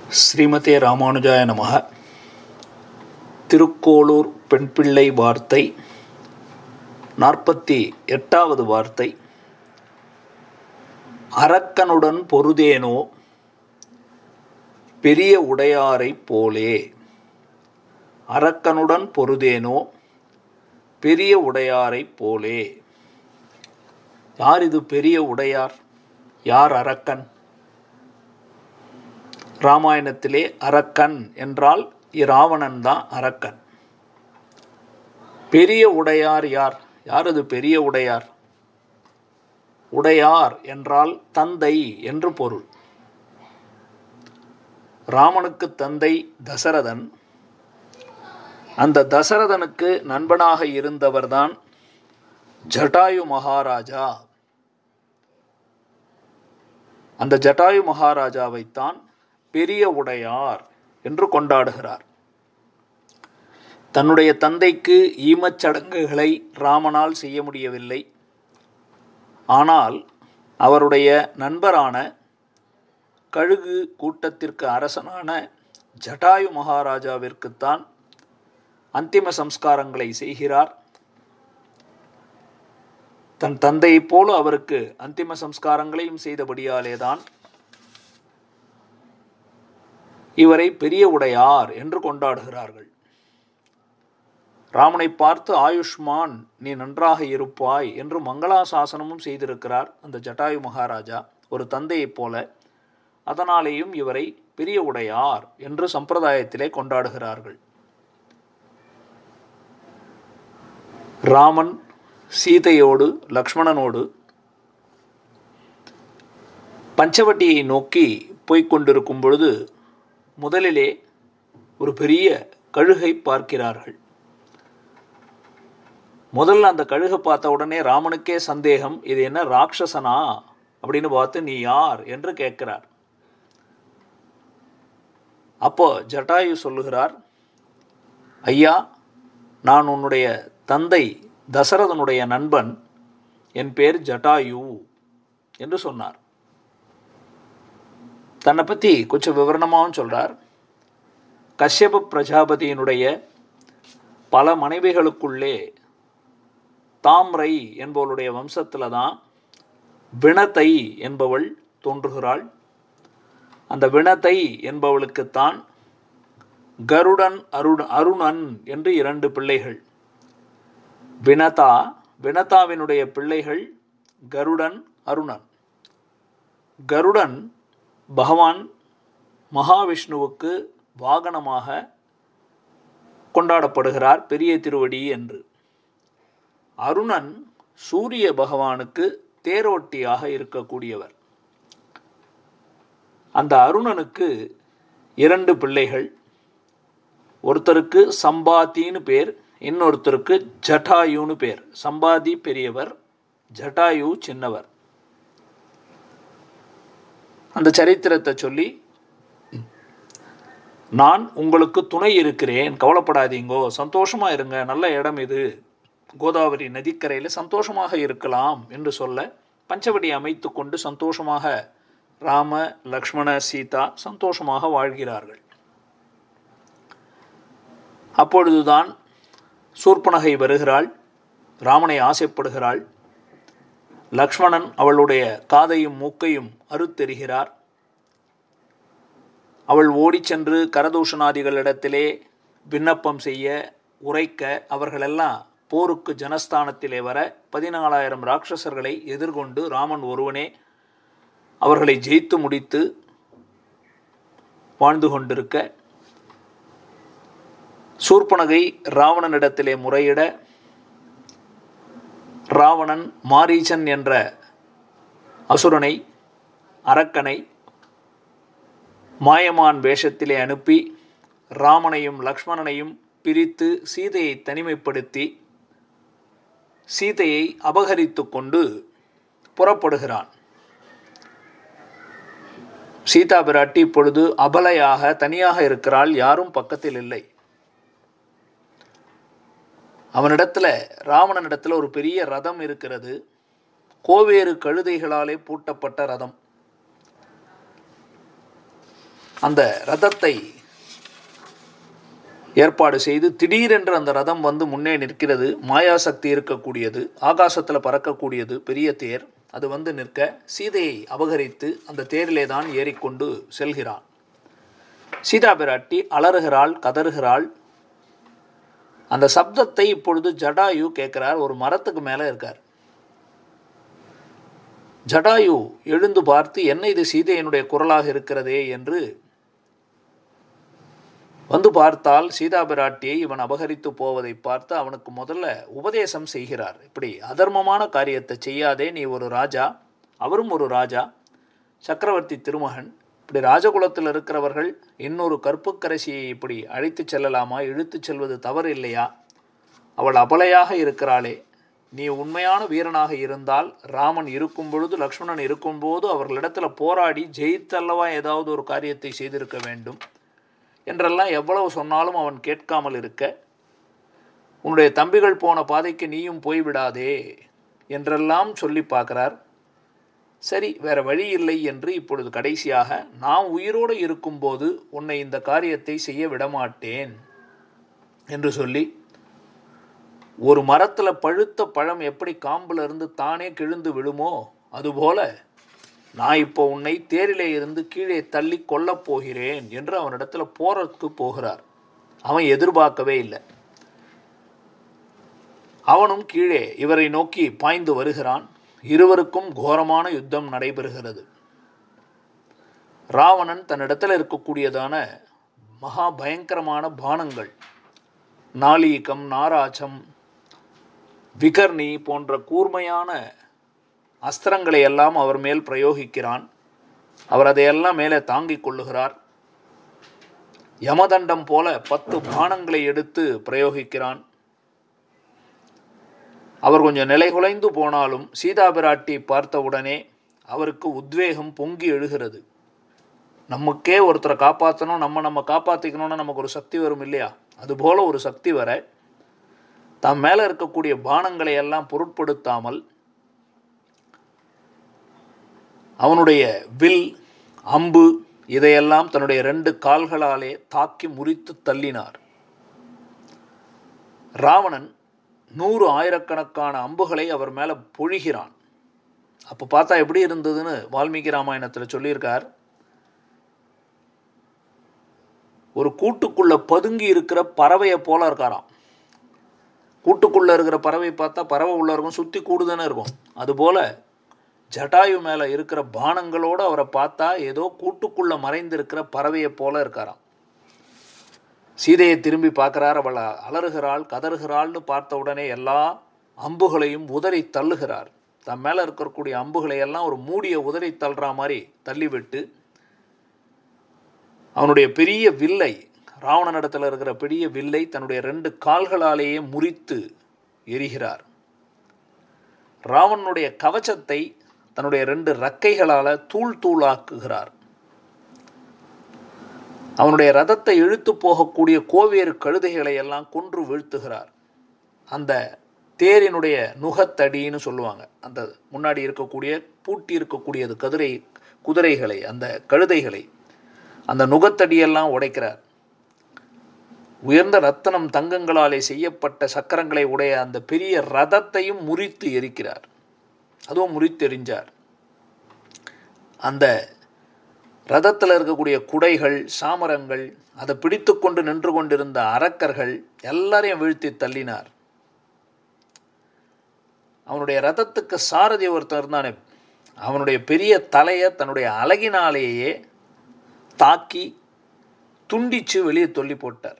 ஸ்ரீமதே ராமானுஜாய நமக திருக்கோளூர் பெண்பிள்ளை வார்த்தை நாற்பத்தி எட்டாவது வார்த்தை அரக்கனுடன் பொருதேனோ பெரிய உடையாரைப் போலே அரக்கனுடன் பொருதேனோ பெரிய உடையாரைப் போலே யார் இது பெரிய உடையார் யார் அரக்கன் ராமாயணத்திலே அரக்கன் என்றால் இராவணன் தான் அரக்கன் பெரிய உடையார் யார் யார் அது பெரிய உடையார் உடையார் என்றால் தந்தை என்று பொருள் ராமனுக்கு தந்தை தசரதன் அந்த தசரதனுக்கு நண்பனாக இருந்தவர்தான் ஜட்டாயு மகாராஜா அந்த ஜட்டாயு மகாராஜாவைத்தான் பெரிய உடையார் என்று கொண்டாடுகிறார் தன்னுடைய தந்தைக்கு ஈமச் சடங்குகளை ராமனால் செய்ய முடியவில்லை ஆனால் அவருடைய நண்பரான கழுகு கூட்டத்திற்கு அரசனான ஜட்டாயு மகாராஜாவிற்குத்தான் அந்திம சம்ஸ்காரங்களை செய்கிறார் தன் தந்தையைப் போல அவருக்கு அந்திம சம்ஸ்காரங்களையும் செய்தபடியாலேதான் இவரை பெரிய உடையார் என்று கொண்டாடுகிறார்கள் ராமனை பார்த்து ஆயுஷ்மான் நீ நன்றாக இருப்பாய் என்று மங்களாசாசனமும் செய்திருக்கிறார் அந்த ஜட்டாயு மகாராஜா ஒரு தந்தையைப் போல அதனாலேயும் இவரை பெரிய உடையார் என்று சம்பிரதாயத்திலே கொண்டாடுகிறார்கள் ராமன் சீதையோடு லக்ஷ்மணனோடு பஞ்சவட்டியை நோக்கி போய்கொண்டிருக்கும் பொழுது முதலிலே ஒரு பெரிய கழுகை பார்க்கிறார்கள் முதல்ல அந்த கழுகை பார்த்த உடனே ராமனுக்கே சந்தேகம் இது என்ன ராட்சசனா அப்படின்னு பார்த்து நீ யார் என்று கேட்கிறார் அப்போ ஜட்டாயு சொல்லுகிறார் ஐயா நான் உன்னுடைய தந்தை தசரதனுடைய நண்பன் என் பேர் ஜட்டாயு என்று சொன்னார் தன்னை பற்றி கொஞ்சம் விவரணமாகவும் சொல்கிறார் கஷ்யப பிரஜாபதியினுடைய பல மனைவிகளுக்குள்ளே தாம்ரை என்பவளுடைய வம்சத்தில் தான் வினத்தை என்பவள் தோன்றுகிறாள் அந்த வினத்தை என்பவளுக்குத்தான் கருடன் அருண் அருணன் என்று இரண்டு பிள்ளைகள் வினதா வினதாவினுடைய பிள்ளைகள் கருடன் அருணன் கருடன் பகவான் மகாவிஷ்ணுவுக்கு வாகனமாக கொண்டாடப்படுகிறார் பெரிய திருவடி என்று அருணன் சூரிய பகவானுக்கு தேரோட்டியாக இருக்கக்கூடியவர் அந்த அருணனுக்கு இரண்டு பிள்ளைகள் ஒருத்தருக்கு சம்பாத்தின்னு பேர் இன்னொருத்தருக்கு ஜட்டாயுன்னு பேர் சம்பாதி பெரியவர் ஜட்டாயு சின்னவர் அந்த சரித்திரத்தை சொல்லி நான் உங்களுக்கு துணை இருக்கிறேன் கவலைப்படாதீங்கோ சந்தோஷமா இருங்க நல்ல இடம் இது கோதாவரி நதிக்கரையில் சந்தோஷமாக இருக்கலாம் என்று சொல்ல பஞ்சவடி அமைத்து கொண்டு சந்தோஷமாக ராம லக்ஷ்மண சீதா சந்தோஷமாக வாழ்கிறார்கள் அப்பொழுதுதான் சூர்பனகை வருகிறாள் ராமனை ஆசைப்படுகிறாள் லக்ஷ்மணன் அவளுடைய காதையும் மூக்கையும் அறுத்தெறிகிறார் அவள் ஓடிச் சென்று கரதூஷணாதிகளிடத்திலே விண்ணப்பம் செய்ய உரைக்க அவர்களெல்லாம் போருக்கு ஜனஸ்தானத்திலே வர பதினாலாயிரம் ராட்சசர்களை எதிர்கொண்டு ராமன் ஒருவனே அவர்களை ஜெயித்து முடித்து வாழ்ந்து கொண்டிருக்க சூர்பனகை ராவணனிடத்திலே முறையிட ராவணன் மாரீச்சன் என்ற அசுரனை அரக்கனை மாயமான் வேஷத்திலே அனுப்பி ராமனையும் லக்ஷ்மணனையும் பிரித்து சீதையை தனிமைப்படுத்தி சீதையை அபகரித்து கொண்டு புறப்படுகிறான் சீதா பிராட்டி இப்பொழுது அபலையாக தனியாக இருக்கிறாள் யாரும் பக்கத்தில் இல்லை அவனிடத்துல ராவணனிடத்துல ஒரு பெரிய ரதம் இருக்கிறது கோவேறு கழுதைகளாலே பூட்டப்பட்ட ரதம் அந்த ரதத்தை ஏற்பாடு செய்து திடீரென்று அந்த ரதம் வந்து முன்னே நிற்கிறது மாயாசக்தி இருக்கக்கூடியது ஆகாசத்தில் பறக்கக்கூடியது பெரிய தேர் அது வந்து நிற்க சீதையை அபகரித்து அந்த தேரிலே தான் ஏறிக்கொண்டு செல்கிறான் சீதா பிராட்டி அலறுகிறாள் கதறுகிறாள் அந்த சப்தத்தை இப்பொழுது ஜடாயு கேட்கிறார் ஒரு மரத்துக்கு மேலே இருக்கார் ஜடாயு எழுந்து பார்த்து என்ன இது சீதையினுடைய குரலாக இருக்கிறதே என்று வந்து பார்த்தால் சீதா பிராட்டியை இவன் அபகரித்து போவதை பார்த்து அவனுக்கு முதல்ல உபதேசம் செய்கிறார் இப்படி அதர்மமான காரியத்தை செய்யாதே நீ ஒரு ராஜா அவரும் ஒரு ராஜா சக்கரவர்த்தி திருமகன் இப்படி ராஜகுலத்தில் இருக்கிறவர்கள் இன்னொரு கற்புக்கரசியை இப்படி அழைத்து செல்லலாமா இழுத்துச் செல்வது தவறு இல்லையா அவள் அபலையாக இருக்கிறாளே நீ உண்மையான வீரனாக இருந்தால் ராமன் இருக்கும் பொழுது லக்ஷ்மணன் இருக்கும்போது அவர்களிடத்தில் போராடி ஜெயித்தல்லவா ஏதாவது ஒரு காரியத்தை செய்திருக்க வேண்டும் என்றெல்லாம் எவ்வளவு சொன்னாலும் அவன் கேட்காமல் இருக்க உன்னுடைய தம்பிகள் போன பாதைக்கு நீயும் போய்விடாதே என்றெல்லாம் சொல்லி பார்க்கிறார் சரி வேற வழி இல்லை என்று இப்பொழுது கடைசியாக நான் உயிரோடு இருக்கும்போது உன்னை இந்த காரியத்தை செய்ய விடமாட்டேன் என்று சொல்லி ஒரு மரத்தில் பழுத்த பழம் எப்படி காம்புல இருந்து தானே கிழுந்து விழுமோ அதுபோல நான் இப்போ உன்னை தேரிலே இருந்து கீழே தள்ளி கொல்லப் போகிறேன் என்று அவனிடத்துல போறதுக்கு போகிறார் அவன் எதிர்பார்க்கவே இல்லை அவனும் கீழே இவரை நோக்கி பாய்ந்து வருகிறான் இருவருக்கும் கோரமான யுத்தம் நடைபெறுகிறது ராவணன் தன்னிடத்தில் இருக்கக்கூடியதான மகா பயங்கரமான பானங்கள் நாளீகம் நாராச்சம் விகர்ணி போன்ற கூர்மையான அஸ்திரங்களை எல்லாம் அவர் மேல் பிரயோகிக்கிறான் அவர் அதையெல்லாம் மேலே தாங்கிக் கொள்ளுகிறார் யமதண்டம் போல பத்து பானங்களை எடுத்து பிரயோகிக்கிறான் அவர் கொஞ்சம் நிலைகுலைந்து போனாலும் சீதா பிராட்டி பார்த்தவுடனே அவருக்கு உத்வேகம் பொங்கி எழுகிறது நமக்கே ஒருத்தரை காப்பாற்றணும் நம்ம நம்ம காப்பாற்றிக்கணும்னு நமக்கு ஒரு சக்தி வரும் இல்லையா அதுபோல ஒரு சக்தி வர தம் மேலே இருக்கக்கூடிய பானங்களை எல்லாம் பொருட்படுத்தாமல் அவனுடைய வில் அம்பு இதையெல்லாம் தன்னுடைய ரெண்டு கால்களாலே தாக்கி முறித்து தள்ளினார் ராவணன் நூறு ஆயிரக்கணக்கான அம்புகளை அவர் மேலே பொழிகிறான் அப்போ பார்த்தா எப்படி இருந்ததுன்னு வால்மீகி ராமாயணத்தில் சொல்லியிருக்கார் ஒரு கூட்டுக்குள்ள பதுங்கி இருக்கிற பறவையை போல இருக்காராம் கூட்டுக்குள்ள இருக்கிற பறவை பார்த்தா பறவை உள்ள இருக்கும் சுற்றி கூடுதானே இருக்கும் அதுபோல ஜட்டாயு மேலே இருக்கிற பானங்களோடு அவரை பார்த்தா ஏதோ கூட்டுக்குள்ள மறைந்திருக்கிற பறவையை போல இருக்காராம் சீதையை திரும்பி பார்க்கிறார் அவள் அலறுகிறாள் கதறுகிறாள்னு பார்த்த உடனே எல்லா அம்புகளையும் உதறி தள்ளுகிறார் தன் மேலே இருக்கக்கூடிய அம்புகளை எல்லாம் ஒரு மூடிய உதறி தள்ளுற மாதிரி தள்ளிவிட்டு அவனுடைய பெரிய வில்லை ராவணனிடத்தில் இருக்கிற பெரிய வில்லை தன்னுடைய ரெண்டு கால்களாலேயே முறித்து எரிகிறார் ராவணனுடைய கவச்சத்தை தன்னுடைய ரெண்டு ரக்கைகளால் தூள் தூளாக்குகிறார் அவனுடைய ரதத்தை இழுத்து போகக்கூடிய கோவேறு கழுதைகளை எல்லாம் கொன்று வீழ்த்துகிறார் அந்த தேரினுடைய நுகத்தடின்னு சொல்லுவாங்க அந்த முன்னாடி இருக்கக்கூடிய பூட்டி இருக்கக்கூடியது கதிரை குதிரைகளை அந்த கழுதைகளை அந்த நுகத்தடியெல்லாம் உடைக்கிறார் உயர்ந்த ரத்தனம் தங்கங்களாலே செய்யப்பட்ட சக்கரங்களை உடைய அந்த பெரிய ரதத்தையும் முறித்து எரிக்கிறார் அதுவும் முறித்து எரிஞ்சார் அந்த ரதத்தில் இருக்கக்கூடிய குடைகள் சாமரங்கள் அதை பிடித்து கொண்டு நின்று கொண்டிருந்த அரக்கர்கள் எல்லாரையும் வீழ்த்தி தள்ளினார் அவனுடைய ரதத்துக்கு சாரதி ஒருத்தன் இருந்தானே அவனுடைய பெரிய தலையை தன்னுடைய அழகினாலேயே தாக்கி துண்டிச்சு வெளியே தொல்லி போட்டார்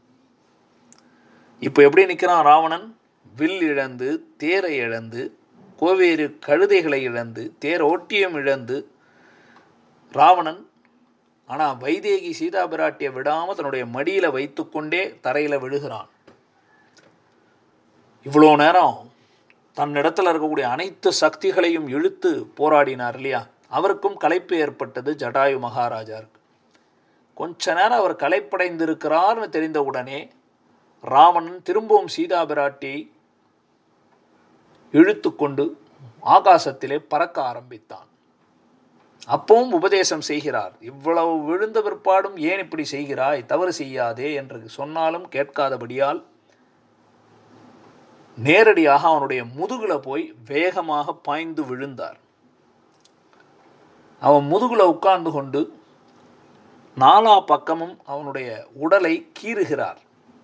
இப்போ எப்படி நிற்கிறான் ராவணன் வில் இழந்து தேரை இழந்து கோவேறு கழுதைகளை இழந்து தேர் ஓட்டியம் இழந்து ராவணன் ஆனால் வைதேகி சீதா பிராட்டியை விடாமல் தன்னுடைய மடியில் வைத்துக்கொண்டே தரையில் விழுகிறான் இவ்வளோ நேரம் தன்னிடத்தில் இருக்கக்கூடிய அனைத்து சக்திகளையும் இழுத்து போராடினார் இல்லையா அவருக்கும் களைப்பு ஏற்பட்டது ஜடாயு மகாராஜாருக்கு கொஞ்ச நேரம் அவர் களைப்படைந்திருக்கிறார்னு தெரிந்தவுடனே ராவணன் திரும்பவும் சீதா பிராட்டியை இழுத்து கொண்டு ஆகாசத்திலே பறக்க ஆரம்பித்தான் அப்பவும் உபதேசம் செய்கிறார் இவ்வளவு விழுந்த பிற்பாடும் ஏன் இப்படி செய்கிறாய் தவறு செய்யாதே என்று சொன்னாலும் கேட்காதபடியால் நேரடியாக அவனுடைய முதுகுல போய் வேகமாக பாய்ந்து விழுந்தார் அவன் முதுகுல உட்கார்ந்து கொண்டு நாலா பக்கமும் அவனுடைய உடலை கீறுகிறார்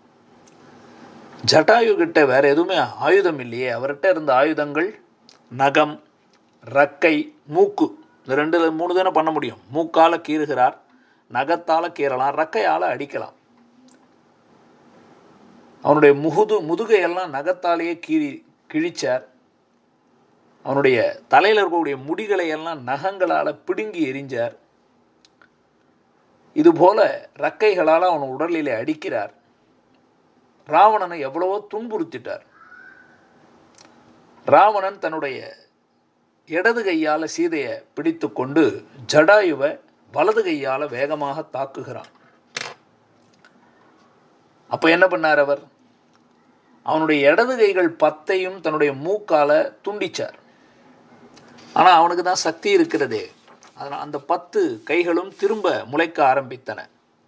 ஜட்டாயு கிட்ட வேற எதுவுமே ஆயுதம் இல்லையே அவர்கிட்ட இருந்த ஆயுதங்கள் நகம் ரக்கை மூக்கு இந்த ரெண்டு மூணு தானே பண்ண முடியும் மூக்கால கீறுகிறார் நகத்தால கீறலாம் ரக்கையால அடிக்கலாம் அவனுடைய முகுது முதுகையெல்லாம் நகத்தாலேயே கீறி கிழிச்சார் அவனுடைய தலையில் இருக்கக்கூடிய முடிகளை எல்லாம் நகங்களால் பிடுங்கி எரிஞ்சார் இதுபோல ரக்கைகளால் அவன் உடலிலே அடிக்கிறார் ராவணனை எவ்வளவோ துன்புறுத்திட்டார் ராவணன் தன்னுடைய இடது கையால் சீதையை பிடித்து கொண்டு ஜடாயுவை வலது கையால் வேகமாக தாக்குகிறான் அப்போ என்ன பண்ணார் அவர் அவனுடைய இடது கைகள் பத்தையும் தன்னுடைய மூக்கால துண்டிச்சார் ஆனால் அவனுக்கு தான் சக்தி இருக்கிறதே அதனால் அந்த பத்து கைகளும் திரும்ப முளைக்க ஆரம்பித்தன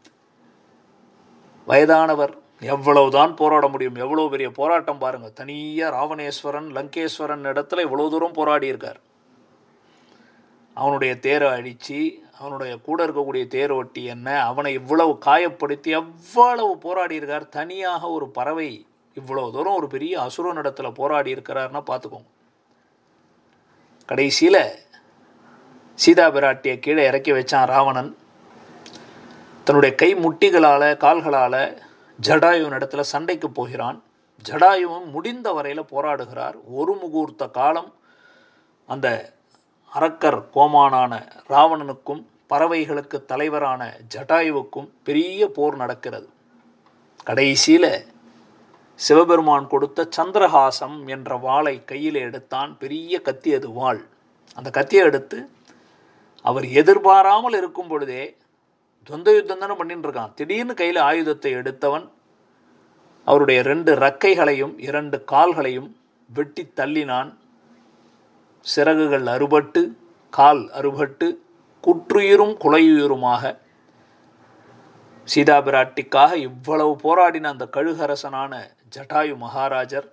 வயதானவர் எவ்வளவுதான் போராட முடியும் எவ்வளோ பெரிய போராட்டம் பாருங்க தனியாக ராவணேஸ்வரன் லங்கேஸ்வரன் இடத்துல இவ்வளோ தூரம் போராடி இருக்கார் அவனுடைய தேரை அடித்து அவனுடைய கூட இருக்கக்கூடிய தேரோட்டி என்ன அவனை இவ்வளவு காயப்படுத்தி எவ்வளவு போராடி இருக்கார் தனியாக ஒரு பறவை இவ்வளோ தூரம் ஒரு பெரிய அசுரன் இடத்துல போராடி இருக்கிறார்னா பார்த்துக்கோங்க கடைசியில் சீதா பிராட்டியை கீழே இறக்கி வச்சான் ராவணன் தன்னுடைய கை முட்டிகளால் கால்களால் ஜடாயுவின் இடத்துல சண்டைக்கு போகிறான் ஜடாயுவும் முடிந்த வரையில் போராடுகிறார் ஒரு முகூர்த்த காலம் அந்த அரக்கர் கோமானான ராவணனுக்கும் பறவைகளுக்கு தலைவரான ஜடாயுவுக்கும் பெரிய போர் நடக்கிறது கடைசியில் சிவபெருமான் கொடுத்த சந்திரஹாசம் என்ற வாளை கையில் எடுத்தான் பெரிய கத்தி அது வாள் அந்த கத்தியை எடுத்து அவர் எதிர்பாராமல் இருக்கும் பொழுதே துவந்த யுத்தம் தானே பண்ணிட்டு இருக்கான் திடீர்னு கையில் ஆயுதத்தை எடுத்தவன் அவருடைய ரெண்டு ரக்கைகளையும் இரண்டு கால்களையும் வெட்டி தள்ளினான் சிறகுகள் அறுபட்டு கால் அறுபட்டு குற்றுயிரும் குலையுயிருமாக சீதா பிராட்டிக்காக இவ்வளவு போராடின அந்த கழுகரசனான ஜட்டாயு மகாராஜர்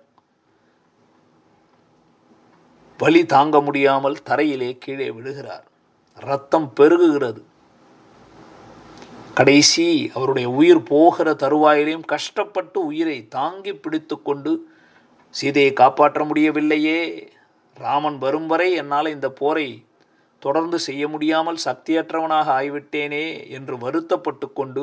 வலி தாங்க முடியாமல் தரையிலே கீழே விழுகிறார் ரத்தம் பெருகுகிறது கடைசி அவருடைய உயிர் போகிற தருவாயிலையும் கஷ்டப்பட்டு உயிரை தாங்கி பிடித்து கொண்டு சீதையை காப்பாற்ற முடியவில்லையே ராமன் வரும் வரை என்னால் இந்த போரை தொடர்ந்து செய்ய முடியாமல் சக்தியற்றவனாக ஆய்விட்டேனே என்று வருத்தப்பட்டு கொண்டு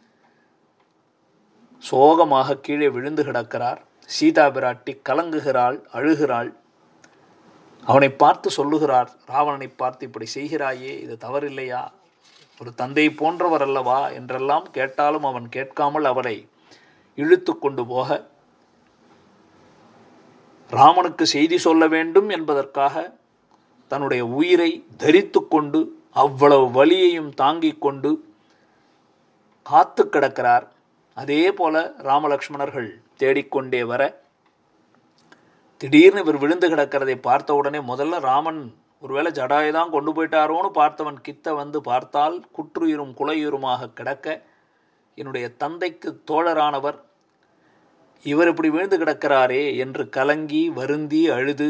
சோகமாக கீழே விழுந்து கிடக்கிறார் சீதா பிராட்டி கலங்குகிறாள் அழுகிறாள் அவனை பார்த்து சொல்லுகிறார் ராவணனை பார்த்து இப்படி செய்கிறாயே இது தவறில்லையா ஒரு தந்தை போன்றவர் அல்லவா என்றெல்லாம் கேட்டாலும் அவன் கேட்காமல் அவரை இழுத்து கொண்டு போக ராமனுக்கு செய்தி சொல்ல வேண்டும் என்பதற்காக தன்னுடைய உயிரை தரித்து கொண்டு அவ்வளவு வலியையும் தாங்கிக் கொண்டு காத்து கிடக்கிறார் அதே போல ராமலக்ஷ்மணர்கள் தேடிக்கொண்டே வர திடீர்னு இவர் விழுந்து கிடக்கிறதை பார்த்த உடனே முதல்ல ராமன் ஒருவேளை ஜடாயை தான் கொண்டு போயிட்டாரோன்னு பார்த்தவன் கித்த வந்து பார்த்தால் குற்றுயிரும் குலையுருமாக கிடக்க என்னுடைய தந்தைக்கு தோழரானவர் இவர் இப்படி விழுந்து கிடக்கிறாரே என்று கலங்கி வருந்தி அழுது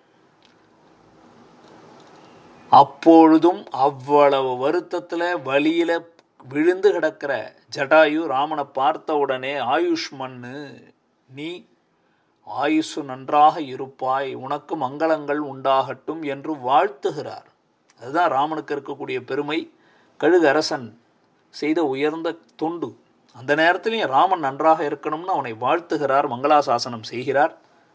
அப்பொழுதும் அவ்வளவு வருத்தத்தில் வழியில் விழுந்து கிடக்கிற ஜடாயு ராமனை பார்த்த உடனே ஆயுஷ்மன்னு நீ ஆயுசு நன்றாக இருப்பாய் உனக்கு மங்களங்கள் உண்டாகட்டும் என்று வாழ்த்துகிறார் அதுதான் ராமனுக்கு இருக்கக்கூடிய பெருமை கழுகு அரசன் செய்த உயர்ந்த தொண்டு அந்த நேரத்திலையும் ராமன் நன்றாக இருக்கணும்னு அவனை வாழ்த்துகிறார் மங்களாசாசனம் செய்கிறார்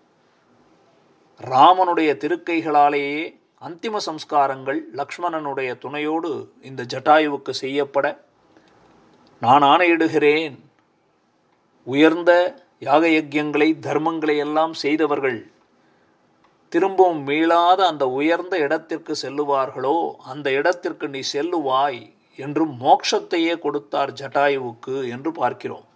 ராமனுடைய திருக்கைகளாலேயே அந்திம சம்ஸ்காரங்கள் லக்ஷ்மணனுடைய துணையோடு இந்த ஜட்டாயுவுக்கு செய்யப்பட நான் ஆணையிடுகிறேன் உயர்ந்த யாக யஜ்யங்களை தர்மங்களை எல்லாம் செய்தவர்கள் திரும்பவும் மீளாத அந்த உயர்ந்த இடத்திற்கு செல்லுவார்களோ அந்த இடத்திற்கு நீ செல்லுவாய் என்று மோட்சத்தையே கொடுத்தார் ஜட்டாயுவுக்கு என்று பார்க்கிறோம்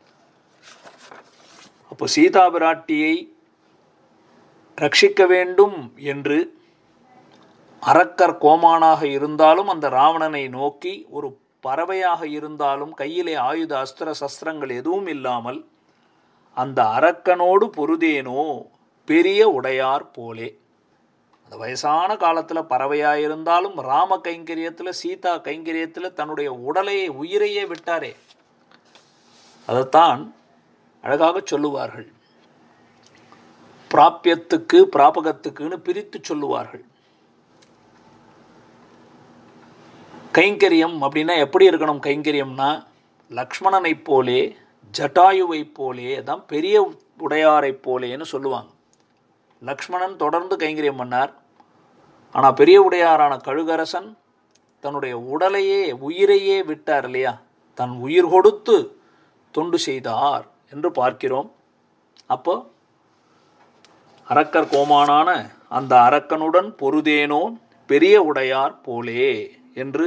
அப்போ சீதா பிராட்டியை ரட்சிக்க வேண்டும் என்று அரக்கர் கோமானாக இருந்தாலும் அந்த ராவணனை நோக்கி ஒரு பறவையாக இருந்தாலும் கையிலே ஆயுத அஸ்திர சஸ்திரங்கள் எதுவும் இல்லாமல் அந்த அரக்கனோடு பொருதேனோ பெரிய உடையார் போலே அந்த வயசான காலத்தில் பறவையாக இருந்தாலும் ராம கைங்கரியத்தில் சீதா கைங்கரியத்தில் தன்னுடைய உடலையே உயிரையே விட்டாரே அதைத்தான் அழகாக சொல்லுவார்கள் பிராப்பியத்துக்கு பிராபகத்துக்குன்னு பிரித்து சொல்லுவார்கள் கைங்கரியம் அப்படின்னா எப்படி இருக்கணும் கைங்கரியம்னா லக்ஷ்மணனைப் போலே ஜட்டாயுவைப் போலே தான் பெரிய உடையாரைப் போலேன்னு சொல்லுவாங்க லக்ஷ்மணன் தொடர்ந்து கைங்கரியம் பண்ணார் ஆனால் பெரிய உடையாரான கழுகரசன் தன்னுடைய உடலையே உயிரையே விட்டார் இல்லையா தன் உயிர் கொடுத்து தொண்டு செய்தார் என்று பார்க்கிறோம் அப்போ அரக்கர் கோமானான அந்த அரக்கனுடன் பொருதேனோ பெரிய உடையார் போலே என்று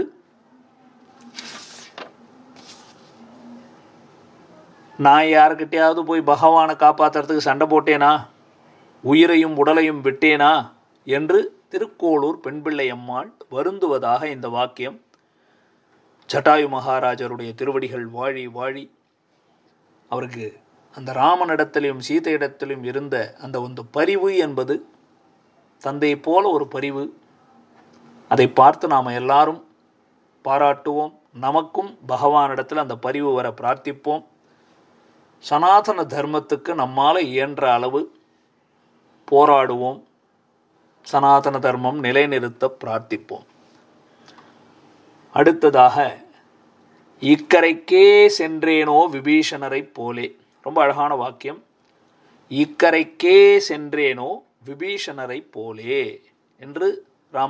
நான் யாருக்கிட்டையாவது போய் பகவானை காப்பாற்றுறதுக்கு சண்டை போட்டேனா உயிரையும் உடலையும் விட்டேனா என்று திருக்கோளூர் பெண்பிள்ளை அம்மாள் வருந்துவதாக இந்த வாக்கியம் ஜட்டாயு மகாராஜருடைய திருவடிகள் வாழி வாழி அவருக்கு அந்த ராமனிடத்திலும் சீதையிடத்திலும் இருந்த அந்த ಒಂದು பரிவு என்பது தந்தையை போல ஒரு பரிவு அதை பார்த்து நாம் எல்லாரும் பாராட்டுவோம் நமக்கும் பகவானிடத்தில் அந்த பரிவு வர பிரார்த்திப்போம் சனாதன தர்மத்துக்கு நம்மால் இயன்ற அளவு போராடுவோம் சனாதன தர்மம் நிலைநிறுத்த பிரார்த்திப்போம் அடுத்ததாக இக்கரைக்கே சென்றேனோ விபீஷணரைப் போலே ரொம்ப அழகான வாக்கியம் இக்கரைக்கே சென்றேனோ விபீஷணரைப் போலே என்று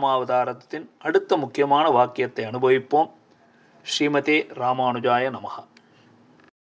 ராமாவதாரத்தின் அடுத்த முக்கியமான வாக்கியத்தை அனுபவிப்போம் ஸ்ரீமதே ராமானுஜாய நமகா